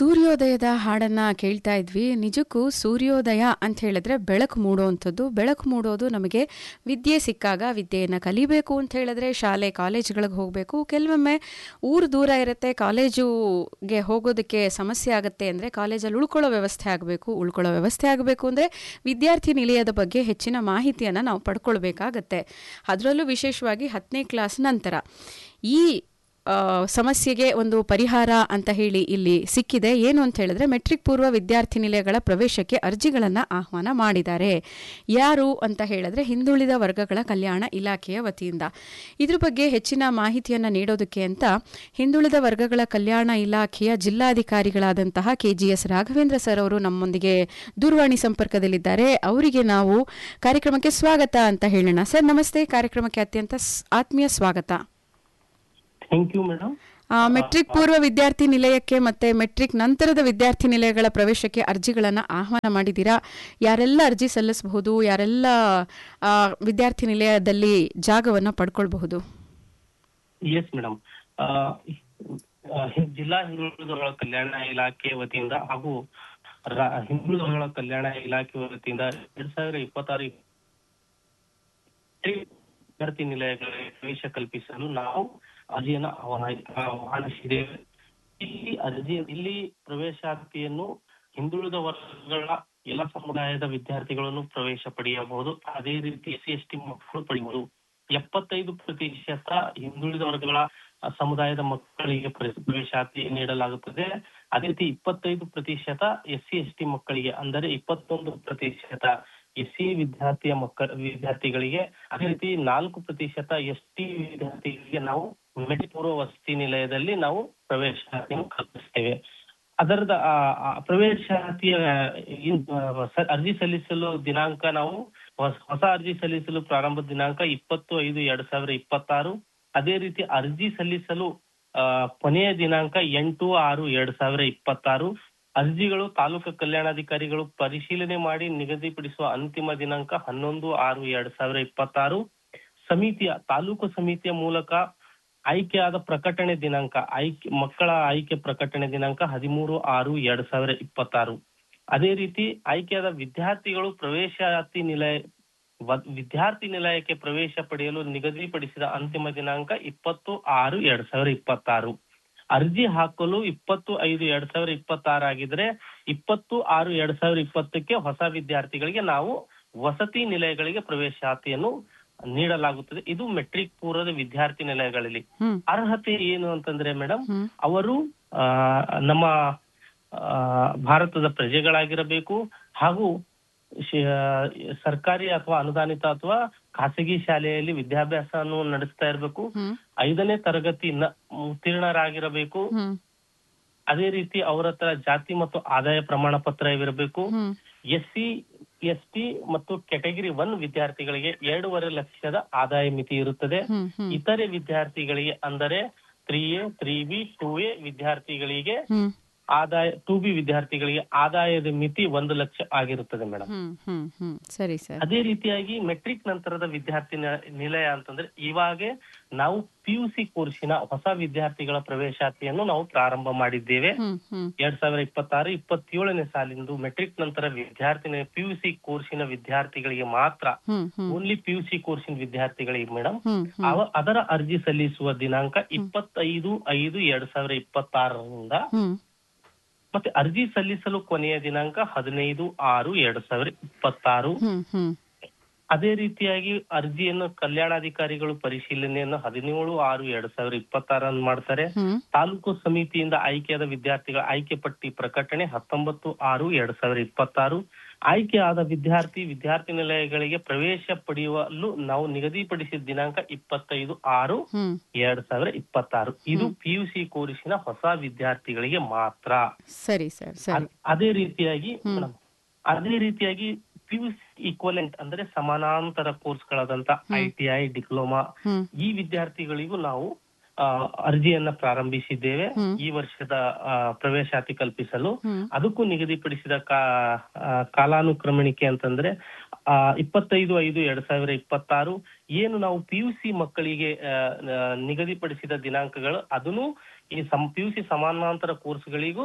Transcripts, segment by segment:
ಸೂರ್ಯೋದಯದ ಹಾಡನ್ನ ಕೇಳ್ತಾ ಇದ್ವಿ ನಿಜಕ್ಕೂ ಸೂರ್ಯೋದಯ ಅಂತ ಹೇಳಿದ್ರೆ ಬೆಳಕು ಮೂಡುವಂಥದ್ದು ಬೆಳಕು ಮೂಡೋದು ನಮಗೆ ವಿದ್ಯೆ ಸಿಕ್ಕಾಗ ವಿದ್ಯೆಯನ್ನು ಕಲಿಬೇಕು ಅಂತ ಹೇಳಿದ್ರೆ ಶಾಲೆ ಕಾಲೇಜುಗಳಿಗೆ ಹೋಗಬೇಕು ಕೆಲವೊಮ್ಮೆ ಊರು ದೂರ ಇರುತ್ತೆ ಕಾಲೇಜುಗೆ ಹೋಗೋದಕ್ಕೆ ಸಮಸ್ಯೆ ಆಗುತ್ತೆ ಅಂದರೆ ಕಾಲೇಜಲ್ಲಿ ಉಳ್ಕೊಳ್ಳೋ ವ್ಯವಸ್ಥೆ ಆಗಬೇಕು ಉಳ್ಕೊಳ್ಳೋ ವ್ಯವಸ್ಥೆ ಆಗಬೇಕು ಅಂದರೆ ವಿದ್ಯಾರ್ಥಿ ನಿಲಯದ ಬಗ್ಗೆ ಹೆಚ್ಚಿನ ಮಾಹಿತಿಯನ್ನು ನಾವು ಪಡ್ಕೊಳ್ಬೇಕಾಗತ್ತೆ ಅದರಲ್ಲೂ ವಿಶೇಷವಾಗಿ ಹತ್ತನೇ ಕ್ಲಾಸ್ ನಂತರ ಈ ಆ, ಸಮಸ್ಯೆಗೆ ಒಂದು ಪರಿಹಾರ ಅಂತ ಹೇಳಿ ಇಲ್ಲಿ ಸಿಕ್ಕಿದೆ ಏನು ಅಂತ ಹೇಳಿದ್ರೆ ಮೆಟ್ರಿಕ್ ಪೂರ್ವ ವಿದ್ಯಾರ್ಥಿ ನಿಲಯಗಳ ಪ್ರವೇಶಕ್ಕೆ ಅರ್ಜಿಗಳನ್ನು ಆಹ್ವಾನ ಮಾಡಿದ್ದಾರೆ ಯಾರು ಅಂತ ಹೇಳಿದ್ರೆ ಹಿಂದುಳಿದ ವರ್ಗಗಳ ಕಲ್ಯಾಣ ಇಲಾಖೆಯ ವತಿಯಿಂದ ಇದ್ರ ಬಗ್ಗೆ ಹೆಚ್ಚಿನ ಮಾಹಿತಿಯನ್ನು ನೀಡೋದಕ್ಕೆ ಅಂತ ಹಿಂದುಳಿದ ವರ್ಗಗಳ ಕಲ್ಯಾಣ ಇಲಾಖೆಯ ಜಿಲ್ಲಾಧಿಕಾರಿಗಳಾದಂತಹ K G S Raghavendra sir ಅವರು ನಮ್ಮೊಂದಿಗೆ ದೂರವಾಣಿ ಸಂಪರ್ಕದಲ್ಲಿದ್ದಾರೆ ಅವರಿಗೆ ನಾವು ಕಾರ್ಯಕ್ರಮಕ್ಕೆ ಸ್ವಾಗತ ಅಂತ ಹೇಳೋಣ ಸರ್ ನಮಸ್ತೆ ಕಾರ್ಯಕ್ರಮಕ್ಕೆ ಅತ್ಯಂತ ಸ್- ಆತ್ಮೀಯ ಸ್ವಾಗತ ಥ್ಯಾಂಕ್ ಯು ಮೇಡಮ್ ಆ, ಮೆಟ್ರಿಕ್ ಪೂರ್ವ ವಿದ್ಯಾರ್ಥಿ ನಿಲಯಕ್ಕೆ ಮತ್ತೆ ಮೆಟ್ರಿಕ್ ನಂತರದ ವಿದ್ಯಾರ್ಥಿ ನಿಲಯಗಳ ಪ್ರವೇಶಕ್ಕೆ ಅರ್ಜಿಗಳನ್ನು ಆಹ್ವಾನ ಮಾಡಿದ್ದೀರಾ ಯಾರೆಲ್ಲ ಅರ್ಜಿ ಸಲ್ಲಿಸಬಹುದು ಯಾರೆಲ್ಲ ಆ, ವಿದ್ಯಾರ್ಥಿ ನಿಲಯದಲ್ಲಿ ಜಾಗವನ್ನು ಪಡ್ಕೊಳ್ಬಹುದು ಎಸ್ ಮೇಡಮ್ ಜಿಲ್ಲಾ ಹಿಂದುಳಿದವರ ಕಲ್ಯಾಣ ಇಲಾಖೆ ವತಿಯಿಂದ ಹಾಗೂ ರಾ- ಹಿಂದುಳಿದವರ ಕಲ್ಯಾಣ ಇಲಾಖೆ ವತಿಯಿಂದ ಎರಡ್ ಸಾವಿರ ಇಪ್ಪತ್ತಾರು ವಿದ್ಯಾರ್ಥಿ ನಿಲಯಗಳಿಗೆ ಪ್ರವೇಶ ಕಲ್ಪಿಸಲು ನಾವು ಅರ್ಜಿಯನ್ನು ಆಹ್ವಾನ- ಆಹ್ವಾನಿಸಿದ್ದೇವೆ ಇಲ್ಲಿ ಅರ್ಜಿ ಇಲ್ಲಿ ಪ್ರವೇಶಾತಿಯನ್ನು ಹಿಂದುಳಿದ ವರ್ಗಗಳ ಎಲ್ಲ ಸಮುದಾಯದ ವಿದ್ಯಾರ್ಥಿಗಳನ್ನು ಪ್ರವೇಶ ಪಡೆಯಬಹುದು ಅದೇ ರೀತಿ ಎಸ್ ಸಿ ಎಸ್ ಟಿ ಮಕ್ಕಳು ಪಡೆಯಬಹುದು ಎಪ್ಪತ್ತೈದು ಪ್ರತಿಶತ ಹಿಂದುಳಿದ ವರ್ಗಗಳ ಆ, ಸಮುದಾಯದ ಮಕ್ಕಳಿಗೆ ಪ್ರ- ಪ್ರವೇಶಾತಿ ನೀಡಲಾಗುತ್ತದೆ ಅದೇ ರೀತಿ ಇಪ್ಪತ್ತೈದು ಪ್ರತಿಶತ ಎಸ್ ಸಿ ಎಸ್ ಟಿ ಮಕ್ಕಳಿಗೆ ಅಂದರೆ ಇಪ್ಪತ್ತೊಂದು ಪ್ರತಿಶತ ಎಸ್ ಸಿ ವಿದ್ಯಾರ್ಥಿಯ ಮಕ್ಕಳ ವಿದ್ಯಾರ್ಥಿಗಳಿಗೆ ಅದೇ ರೀತಿ ನಾಲ್ಕು ಪ್ರತಿಶತ ಎಸ್ ಟಿ ವಿದ್ಯಾರ್ಥಿಗಳಿಗೆ ನಾವು ಮೆಟ್ರಿಕ್ ಪೂರ್ವ ವಸತಿ ನಿಲಯದಲ್ಲಿ ನಾವು ಪ್ರವೇಶಾತಿಯನ್ನು ಕಲ್ಪಿಸ್ತೇವೆ ಅದರದ ಆ, ಆ, ಪ್ರವೇಶಾತಿಯ ಇನ್- ಆ, ಸ- ಅರ್ಜಿ ಸಲ್ಲಿಸಲು ದಿನಾಂಕ ನಾವು ಹೊಸ- ಹೊಸ ಅರ್ಜಿ ಸಲ್ಲಿಸಲು ಪ್ರಾರಂಭ ದಿನಾಂಕ ಇಪ್ಪತ್ತು ಐದು ಎರಡ್ ಸಾವಿರ ಇಪ್ಪತ್ತಾರು ಅದೇ ರೀತಿ ಅರ್ಜಿ ಸಲ್ಲಿಸಲು ಆ, ಕೊನೆಯ ದಿನಾಂಕ ಎಂಟು ಆರು ಎರಡ್ ಸಾವಿರ ಇಪ್ಪತ್ತಾರು ಅರ್ಜಿಗಳು ತಾಲೂಕು ಕಲ್ಯಾಣಾಧಿಕಾರಿಗಳು ಪರಿಶೀಲನೆ ಮಾಡಿ ನಿಗದಿಪಡಿಸುವ ಅಂತಿಮ ದಿನಾಂಕ ಹನ್ನೊಂದು ಆರು ಎರಡ್ ಸಾವಿರ ಇಪ್ಪತ್ತಾರು ಸಮಿತಿಯ ತಾಲೂಕು ಸಮಿತಿಯ ಮೂಲಕ ಆಯ್ಕೆಯಾದ ಪ್ರಕಟಣೆ ದಿನಾಂಕ ಆಯ್ಕೆ ಮಕ್ಕಳ ಆಯ್ಕೆ ಪ್ರಕಟಣೆ ದಿನಾಂಕ ಹದಿಮೂರು ಆರು ಎರಡ್ ಸಾವಿರ ಇಪ್ಪತ್ತಾರು ಅದೇ ರೀತಿ ಆಯ್ಕೆಯಾದ ವಿದ್ಯಾರ್ಥಿಗಳು ಪ್ರವೇಶಾತಿ ನಿಲಯ ವ- ವಿದ್ಯಾರ್ಥಿ ನಿಲಯಕ್ಕೆ ಪ್ರವೇಶ ಪಡೆಯಲು ನಿಗದಿಪಡಿಸಿದ ಅಂತಿಮ ದಿನಾಂಕ ಇಪ್ಪತ್ತು ಆರು ಎರಡ್ ಸಾವಿರ ಇಪ್ಪತ್ತಾರು ಅರ್ಜಿ ಹಾಕಲು ಇಪ್ಪತ್ತು ಐದು ಎರಡ್ ಸಾವಿರ ಇಪ್ಪತ್ತಾರು ಆಗಿದ್ರೆ ಇಪ್ಪತ್ತು ಆರು ಎರಡ್ ಸಾವಿರ ಇಪ್ಪತ್ತಕ್ಕೆ ಹೊಸ ವಿದ್ಯಾರ್ಥಿಗಳಿಗೆ ನಾವು ವಸತಿ ನಿಲಯಗಳಿಗೆ ಪ್ರವೇಶಾತಿಯನ್ನು ನೀಡಲಾಗುತ್ತದೆ ಇದು ಮೆಟ್ರಿಕ್ ಪೂರ್ವದ ವಿದ್ಯಾರ್ಥಿ ನಿಲಯಗಳಲ್ಲಿ ಹ್ಮ್ ಅರ್ಹತೆ ಏನು ಅಂತಂದ್ರೆ ಮೇಡಮ್ ಹ್ಮ್ ಅವರು ಆ, ನಮ್ಮ ಆ, ಭಾರತದ ಪ್ರಜೆಗಳಾಗಿರಬೇಕು ಹಾಗೂ ಶಿ- ಸರ್ಕಾರಿ ಅಥವಾ ಅನುದಾನಿತ ಅಥವಾ ಖಾಸಗಿ ಶಾಲೆಯಲ್ಲಿ ವಿದ್ಯಾಭ್ಯಾಸವನ್ನು ನಡೆಸ್ತಾ ಇರಬೇಕು ಹ್ಮ್ ಐದನೇ ತರಗತಿ ನ- ಉತ್ತೀರ್ಣರಾಗಿರಬೇಕು ಹ್ಮ್ ಅದೇ ರೀತಿ ಅವರ ಹತ್ರ ಜಾತಿ ಮತ್ತು ಆದಾಯ ಪ್ರಮಾಣ ಪತ್ರ ಇರಬೇಕು ಹ್ಮ್ ಎಸ್ ಸಿ ಎಸ್ ಟಿ ಮತ್ತು ಕೆಟಗರಿ ಒನ್ ವಿದ್ಯಾರ್ಥಿಗಳಿಗೆ ಎರಡೂವರೆ ಲಕ್ಷದ ಆದಾಯ ಮಿತಿ ಇರುತ್ತದೆ ಹ್ಮ್ ಹ್ಮ್ ಇತರೆ ವಿದ್ಯಾರ್ಥಿಗಳಿಗೆ ಅಂದರೆ three A three B two A ವಿದ್ಯಾರ್ಥಿಗಳಿಗೆ ಹ್ಮ್ ಆದಾಯ ಟೂ ಬಿ ವಿದ್ಯಾರ್ಥಿಗಳಿಗೆ ಆದಾಯದ ಮಿತಿ ಒಂದು ಲಕ್ಷ ಆಗಿರುತ್ತದೆ ಮೇಡಮ್ ಹ್ಮ್ ಹ್ಮ್ ಹ್ಮ್ ಸರಿ ಸರ್ ಅದೇ ರೀತಿಯಾಗಿ ಮೆಟ್ರಿಕ್ ನಂತರದ ವಿದ್ಯಾರ್ಥಿ ನ- ನಿಲಯ ಅಂತಂದ್ರೆ ಇವಾಗೆ ನಾವು ಪಿ ಯು ಸಿ ಕೋರ್ಸಿನ ಹೊಸ ವಿದ್ಯಾರ್ಥಿಗಳ ಪ್ರವೇಶಾತಿಯನ್ನು ನಾವು ಪ್ರಾರಂಭ ಮಾಡಿದ್ದೇವೆ ಹ್ಮ್ ಹ್ಮ್ ಎರಡ್ ಸಾವಿರ ಇಪ್ಪತ್ತಾರು ಇಪ್ಪತ್ತೇಳನೇ ಸಾಲಿಂದು ಮೆಟ್ರಿಕ್ ನಂತರ ವಿದ್ಯಾರ್ಥಿ ಪಿ ಯು ಸಿ ಕೋರ್ಸಿನ ವಿದ್ಯಾರ್ಥಿಗಳಿಗೆ ಮಾತ್ರ ಹ್ಮ್ ಹ್ಮ್ ಓನ್ಲಿ ಪಿ ಯು ಸಿ ಕೋರ್ಸಿನ ವಿದ್ಯಾರ್ಥಿಗಳಿಗೆ ಮೇಡಮ್ ಹ್ಮ್ ಹ್ಮ್ ಅವ ಅದರ ಅರ್ಜಿ ಸಲ್ಲಿಸುವ ದಿನಾಂಕ ಇಪ್ಪತ್ತೈದು ಐದು ಎರಡ್ ಸಾವಿರ ಇಪ್ಪತ್ತಾರರಿಂದ ಹ್ಮ್ ಮತ್ತೆ ಅರ್ಜಿ ಸಲ್ಲಿಸಲು ಕೊನೆಯ ದಿನಾಂಕ ಹದಿನೈದು ಆರು ಎರಡ್ ಸಾವಿರ ಇಪ್ಪತ್ತಾರು ಹ್ಮ್ ಹ್ಮ್ ಅದೇ ರೀತಿಯಾಗಿ ಅರ್ಜಿಯನ್ನು ಕಲ್ಯಾಣಾಧಿಕಾರಿಗಳು ಪರಿಶೀಲನೆಯನ್ನು ಹದಿನೇಳು ಆರು ಎರಡ್ ಸಾವಿರ ಇಪ್ಪತ್ತಾರನ್ನು ಮಾಡ್ತಾರೆ ಹ್ಮ್ ತಾಲೂಕು ಸಮಿತಿಯಿಂದ ಆಯ್ಕೆಯಾದ ವಿದ್ಯಾರ್ಥಿಗಳ ಆಯ್ಕೆ ಪಟ್ಟಿ ಪ್ರಕಟಣೆ ಹತ್ತೊಂಬತ್ತು ಆರು ಎರಡ್ ಸಾವಿರ ಇಪ್ಪತ್ತಾರು ಆಯ್ಕೆಯಾದ ವಿದ್ಯಾರ್ಥಿ ವಿದ್ಯಾರ್ಥಿ ನಿಲಯಗಳಿಗೆ ಪ್ರವೇಶ ಪಡೆಯಲು ನಾವು ನಿಗದಿಪಡಿಸಿದ ದಿನಾಂಕ ಇಪ್ಪತ್ತೈದು ಆರು ಹ್ಮ್ ಎರಡ್ ಸಾವಿರ ಇಪ್ಪತ್ತಾರು ಇದು ಪಿಯುಸಿ ಕೋರ್ಸಿನ ಹೊಸ ವಿದ್ಯಾರ್ಥಿಗಳಿಗೆ ಮಾತ್ರ ಸರಿ ಸರ್ ಸರಿ ಅದ್- ಅದೇ ರೀತಿಯಾಗಿ ಮೇಡಮ್ ಅದೇ ರೀತಿಯಾಗಿ ಪಿಯುಸಿ ಈಕ್ವಲೆಂಟ್ ಅಂದ್ರೆ ಸಮಾನಾಂತರ ಕೋರ್ಸ್ಗಳಾದಂತ ಐ ಟಿ ಐ ಡಿಪ್ಲೊಮಾ ಹ್ಮ್ ಈ ವಿದ್ಯಾರ್ಥಿಗಳಿಗೂ ನಾವು ಆ, ಅರ್ಜಿಯನ್ನ ಪ್ರಾರಂಭಿಸಿದ್ದೇವೆ ಹ್ಮ್. ಈ ವರ್ಷದ ಆ, ಪ್ರವೇಶಾತಿ ಕಲ್ಪಿಸಲು ಹ್ಮ್ ಅದಕ್ಕೂ ನಿಗದಿಪಡಿಸಿದ ಕಾ- ಆ, ಕಾಲಾನುಕ್ರಮಣಿಕೆ ಅಂತಂದ್ರೆ ಆ, ಇಪ್ಪತ್ತೈದು ಐದು ಎರಡ್ ಸಾವಿರ ಇಪ್ಪತ್ತಾರು ಏನು ನಾವು ಪಿ ಯು ಸಿ ಮಕ್ಕಳಿಗೆ ಆ, ಆ, ನಿಗದಿಪಡಿಸಿದ ದಿನಾಂಕಗಳು ಅದನ್ನು ಈ ಸಂ ಪಿ ಯು ಸಿ ಸಮಾನಾಂತರ ಕೋರ್ಸ್ಗಳಿಗೂ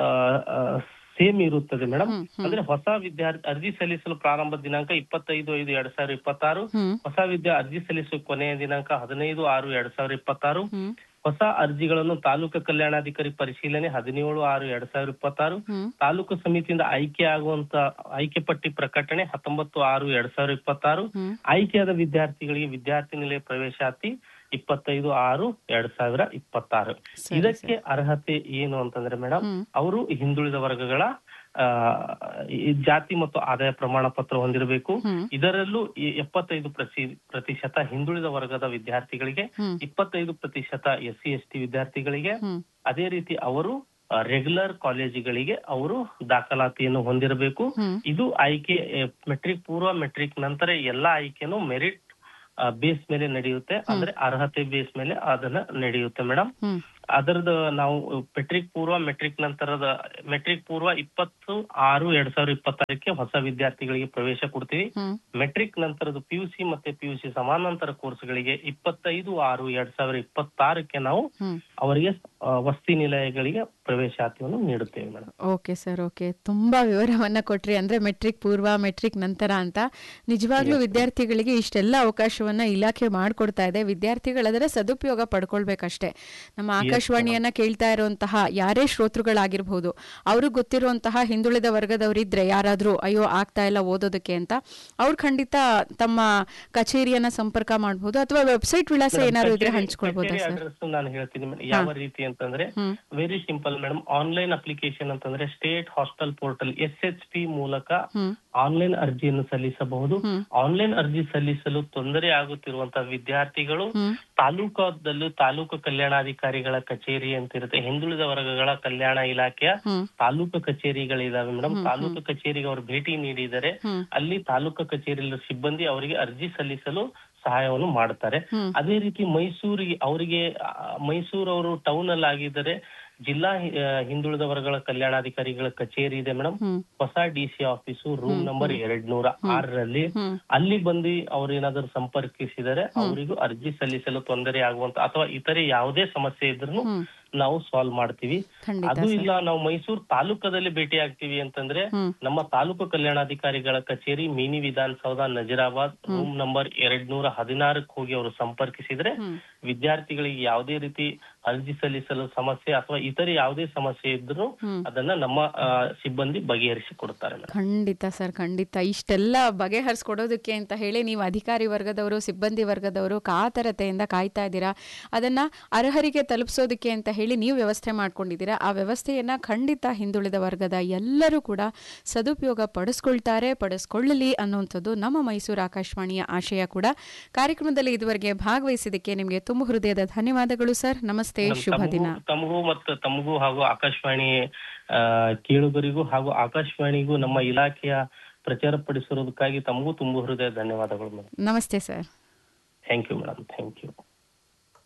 ಸೇಮ್ ಇರುತ್ತದೆ ಮೇಡಮ್ ಹ್ಮ್, ಹ್ಮ್. ಅಂದ್ರೆ ಹೊಸ ವಿದ್ಯಾರ್ಥಿ ಅರ್ಜಿ ಸಲ್ಲಿಸಲು ಪ್ರಾರಂಭ ದಿನಾಂಕ ಇಪ್ಪತ್ತೈದು ಐದು ಎರಡ್ ಸಾವಿರದ ಇಪ್ಪತ್ತಾರು ಹ್ಮ್ ಹೊಸ ವಿದ್ಯಾ ಅರ್ಜಿ ಸಲ್ಲಿಸುವ ಕೊನೆಯ ದಿನಾಂಕ ಹದಿನೈದು ಆರು ಎರಡ್ ಸಾವಿರದ ಇಪ್ಪತ್ತಾರು ಹ್ಮ್ ಹೊಸ ಅರ್ಜಿಗಳನ್ನು ತಾಲೂಕು ಕಲ್ಯಾಣಾಧಿಕಾರಿ ಪರಿಶೀಲನೆ ಹದಿನೇಳು ಆರು ಎರಡ್ ಸಾವಿರದ ಇಪ್ಪತ್ತಾರು ಹ್ಮ್ ತಾಲೂಕು ಸಮಿತಿಯಿಂದ ಆಯ್ಕೆ ಆಗುವಂತ ಆಯ್ಕೆ ಪಟ್ಟಿ ಪ್ರಕಟಣೆ ಹತ್ತೊಂಬತ್ತು ಆರು ಎರಡ್ ಸಾವಿರದ ಇಪ್ಪತ್ತಾರು ಹ್ಮ್ ಆಯ್ಕೆಯಾದ ವಿದ್ಯಾರ್ಥಿಗಳಿಗೆ ವಿದ್ಯಾರ್ಥಿ ನಿಲಯ ಪ್ರವೇಶಾತಿ ಇಪ್ಪತ್ತೈದು ಆರು ಎರಡ್ ಸಾವಿರ ಇಪ್ಪತ್ತಾರು ಸರಿ, ಇದಕ್ಕೆ ಅರ್ಹತೆ ಏನು ಅಂತಂದ್ರೆ ಮೇಡಮ್ ಹ್ಮ್ ಅವರು ಹಿಂದುಳಿದ ವರ್ಗಗಳ ಆ, ಈ ಜಾತಿ ಮತ್ತು ಆದಾಯ ಪ್ರಮಾಣ ಪತ್ರ ಹೊಂದಿರಬೇಕು ಹ್ಮ್ ಇದರಲ್ಲೂ ಈ ಎಪ್ಪತ್ತೈದು ಪ್ರತಿ ಪ್ರತಿಶತ ಹಿಂದುಳಿದ ವರ್ಗದ ವಿದ್ಯಾರ್ಥಿಗಳಿಗೆ ಹ್ಮ್ ಇಪ್ಪತ್ತೈದು ಪ್ರತಿಶತ ಎಸ್ ಸಿ ಎಸ್ ಟಿ ವಿದ್ಯಾರ್ಥಿಗಳಿಗೆ ಹ್ಮ್ ಅದೇ ರೀತಿ ಅವರು ರೆಗ್ಯುಲರ್ ಕಾಲೇಜುಗಳಿಗೆ ಅವರು ದಾಖಲಾತಿಯನ್ನು ಹೊಂದಿರಬೇಕು ಹ್ಮ್ ಇದು ಆಯ್ಕೆ ಮೆಟ್ರಿಕ್ ಪೂರ್ವ ಮೆಟ್ರಿಕ್ ನಂತರ ಎಲ್ಲಾ ಆಯ್ಕೆನು ಮೆರಿಟ್ ಬೇಸ್ ಮೇಲೆ ನಡೆಯುತ್ತೆ ಅಂದ್ರೆ ಅರ್ಹತೆ ಬೇಸ್ ಮೇಲೆ ಅದನ್ನ ನಡೆಯುತ್ತೆ ಮೇಡಮ್ ಹ್ಮ್ ಅದರದ್ದು ನಾವು ಮೆಟ್ರಿಕ್ ಪೂರ್ವ ಮೆಟ್ರಿಕ್ ನಂತರದ ಮೆಟ್ರಿಕ್ ಪೂರ್ವ ಇಪ್ಪತ್ತು ಆರು ಎರಡ್ ಸಾವಿರದ ಇಪ್ಪತ್ತಾರಕ್ಕೆ ಹೊಸ ವಿದ್ಯಾರ್ಥಿಗಳಿಗೆ ಪ್ರವೇಶ ಕೊಡ್ತೀವಿ ಹ್ಮ್ ಮೆಟ್ರಿಕ್ ನಂತರದ ಪಿಯುಸಿ ಮತ್ತೆ ಪಿಯುಸಿ ಸಮಾನಾಂತರ ಕೋರ್ಸ್ಗಳಿಗೆ ಇಪ್ಪತ್ತೈದು ಆರು ಎರಡ್ ಸಾವಿರದ ಇಪ್ಪತ್ತಾರಕ್ಕೆ ನಾವು ಹ್ಮ್ ಅವರಿಗೆ ಆ, ವಸತಿ ನಿಲಯಗಳಿಗೆ ಪ್ರವೇಶಾತಿಯನ್ನು ನೀಡುತ್ತೇವೆ ಮೇಡಮ್ ಓಕೆ ಸರ್ ಓಕೆ ತುಂಬಾ ವಿವರವನ್ನ ಕೊಟ್ರಿ ಅಂದ್ರೆ ಮೆಟ್ರಿಕ್ ಪೂರ್ವ ಮೆಟ್ರಿಕ್ ನಂತರ ಅಂತ ನಿಜವಾಗ್ಲೂ ವಿದ್ಯಾರ್ಥಿಗಳಿಗೆ ಇಷ್ಟೆಲ್ಲ ಅವಕಾಶವನ್ನ ಇಲಾಖೆ ಮಾಡ್ಕೊಡ್ತಾ ಇದೆ ವಿದ್ಯಾರ್ಥಿಗಳು ಅದರ ಸದುಪಯೋಗ ಪಡ್ಕೊಳ್ಬೇಕಷ್ಟೇ ನಮ್ಮ ಆಕಾಶವಾಣಿಯನ್ನ ಕೇಳ್ತಾ ಇರುವಂತಹ ಯಾರೇ ಶ್ರೋತೃಗಳಾಗಿರ್ಬೋದು ಅವ್ರಿಗೆ ಗೊತ್ತಿರುವಂತಹ ಹಿಂದುಳಿದ ವರ್ಗದವರಿದ್ರೆ ಯಾರಾದ್ರೂ ಅಯ್ಯೋ ಆಗ್ತಾ ಇಲ್ಲ ಓದೋದಕ್ಕೆ ಅಂತ ಅವ್ರು ಖಂಡಿತ ತಮ್ಮ ಕಚೇರಿಯನ್ನ ಸಂಪರ್ಕ ಮಾಡಬಹುದು ಅಥವಾ ವೆಬ್ಸೈಟ್ ವಿಳಾಸ ಏನಾದ್ರು ಇದ್ರೆ ಹಂಚ್ಕೊಳ್ಬೋದಾ ಸರ್ ಅಡ್ರೆಸ್ ನಾನು ಹೇಳ್ತೀನಿ ಮೇಡಮ್ ಯಾವ ರೀತಿ ಅಂತಂದ್ರೆ ಹ್ಮ್ very simple madam online application ಅಂತಂದ್ರೆ state hostel portal S H P ಮೂಲಕ ಹ್ಮ್ ಆನ್ಲೈನ್ ಅರ್ಜಿಯನ್ನು ಸಲ್ಲಿಸಬಹುದು ಹ್ಮ್ ಆನ್ಲೈನ್ ಅರ್ಜಿ ಸಲ್ಲಿಸಲು ತೊಂದರೆ ಆಗುತ್ತಿರುವಂತಹ ವಿದ್ಯಾರ್ಥಿಗಳು ಹ್ಮ್ ತಾಲೂಕಾದಲ್ಲೂ ತಾಲೂಕು ಕಲ್ಯಾಣಾಧಿಕಾರಿಗಳ ಕಚೇರಿ ಅಂತ ಇರುತ್ತೆ ಹಿಂದುಳಿದ ವರ್ಗಗಳ ಕಲ್ಯಾಣ ಇಲಾಖೆಯ ಹ್ಮ್ ತಾಲೂಕು ಕಚೇರಿಗಳಿದಾವೆ ಮೇಡಮ್ ತಾಲೂಕು ಕಚೇರಿಗೆ ಅವರು ಭೇಟಿ ನೀಡಿದರೆ ಹ್ಮ್ ಅಲ್ಲಿ ತಾಲೂಕು ಕಚೇರಿಯಲ್ಲಿ ಸಿಬ್ಬಂದಿ ಅವರಿಗೆ ಅರ್ಜಿ ಸಲ್ಲಿಸಲು ಸಹಾಯವನ್ನು ಮಾಡ್ತಾರೆ ಹ್ಮ್ ಅದೇ ರೀತಿ ಮೈಸೂರಿಗೆ ಅವರಿಗೆ ಮೈಸೂರು ಅವರು ಟೌನ್ ಅಲ್ಲಿ ಆಗಿದ್ದರೆ ಜಿಲ್ಲಾ ಹಿ- ಆ, ಹಿಂದುಳಿದ ವರ್ಗಗಳ ಕಲ್ಯಾಣಾಧಿಕಾರಿಗಳ ಕಚೇರಿ ಇದೆ ಮೇಡಮ್ ಹ್ಮ್ ಹೊಸ D C office room number ಎರಡ್ ನೂರ ಆರರಲ್ಲಿ ಹ್ಮ್ ಅಲ್ಲಿ ಬಂದು ಅವ್ರು ಏನಾದ್ರು ಸಂಪರ್ಕಿಸಿದರೆ ಅವರಿಗೂ ಅರ್ಜಿ ಸಲ್ಲಿಸಲು ತೊಂದರೆ ಆಗುವಂತ ಅಥವಾ ಇತರೆ ಯಾವುದೇ ಸಮಸ್ಯೆ ಇದ್ರೂ ಹ್ಮ್ ನಾವು ಸಾಲ್ವ್ ಮಾಡ್ತೀವಿ ಖಂಡಿತ ಅದು ಇಲ್ಲ ನಾವು ಮೈಸೂರು ತಾಲೂಕದಲ್ಲಿ ಭೇಟಿ ಆಗ್ತೀವಿ ಅಂತಂದ್ರೆ ಹ್ಮ್ ನಮ್ಮ ತಾಲೂಕು ಕಲ್ಯಾಣಾಧಿಕಾರಿಗಳ ಕಚೇರಿ mini Vidhana Soudha Nazarabad room number ಎರಡ್ ನೂರ ಹದಿನಾರಕ್ಕೆ ಹೋಗಿ ಅವರು ಸಂಪರ್ಕಿಸಿದ್ರೆ ಹ್ಮ್ ವಿದ್ಯಾರ್ಥಿಗಳಿಗೆ ಯಾವುದೇ ರೀತಿ ಅರ್ಜಿ ಸಲ್ಲಿಸಲು ಸಮಸ್ಯೆ ಅಥವಾ ಇತರೆ ಯಾವುದೇ ಸಮಸ್ಯೆ ಇದ್ರೂ ಹ್ಮ್ ಅದನ್ನ ನಮ್ಮ ಆ, ಸಿಬ್ಬಂದಿ ಬಗೆಹರಿಸಿ ಕೊಡ್ತಾರೆ ಮೇಡಮ್ ಖಂಡಿತ ಸರ್ ಖಂಡಿತ ಇಷ್ಟೆಲ್ಲ ಬಗೆಹರಿಸ್ಕೊಡೋದಕ್ಕೆ ಅಂತ ಹೇಳಿ ನೀವು ಅಧಿಕಾರಿ ವರ್ಗದವರು ಸಿಬ್ಬಂದಿ ವರ್ಗದವರು ಕಾತರತೆಯಿಂದ ಕಾಯ್ತಾ ಇದ್ದೀರಾ ಅದನ್ನ ಅರ್ಹರಿಗೆ ತಲುಪಿಸೋದಕ್ಕೆ ಅಂತ ಹೇಳಿ ನೀವು ವ್ಯವಸ್ಥೆ ಮಾಡ್ಕೊಂಡಿದ್ದೀರಾ ಆ ವ್ಯವಸ್ಥೆಯನ್ನ ಖಂಡಿತ ಹಿಂದುಳಿದ ವರ್ಗದ ಎಲ್ಲರೂ ಕೂಡ ಸದುಪಯೋಗ ಪಡಿಸ್ಕೊಳ್ತಾರೆ ಪಡಿಸ್ಕೊಳ್ಳಲಿ ಅನ್ನುವಂಥದ್ದು ನಮ್ಮ ಮೈಸೂರು ಆಕಾಶವಾಣಿಯ ಆಶಯ ಕೂಡ ಕಾರ್ಯಕ್ರಮದಲ್ಲಿ ಇದುವರೆಗೆ ಭಾಗವಹಿಸಿದ್ದಕ್ಕೆ ನಿಮಗೆ ತುಂಬ ಹೃದಯದ ಧನ್ಯವಾದಗಳು ಸರ್ ನಮಸ್ತೆ ಶುಭ ದಿನ ತಮಗೂ ತಮಗೂ ಮತ್ತು ತಮಗೂ ಹಾಗೂ ಆಕಾಶವಾಣಿ ಆ, ಕೇಳುಗರಿಗೂ ಹಾಗೂ ಆಕಾಶವಾಣಿಗೂ ನಮ್ಮ ಇಲಾಖೆಯ ಪ್ರಚಾರ ಪಡಿಸಿರೋದಕ್ಕಾಗಿ ತಮಗೂ ತುಂಬ ಹೃದಯ ಧನ್ಯವಾದಗಳು ಮೇಡಮ್ ನಮಸ್ತೆ sir thank you madam thank you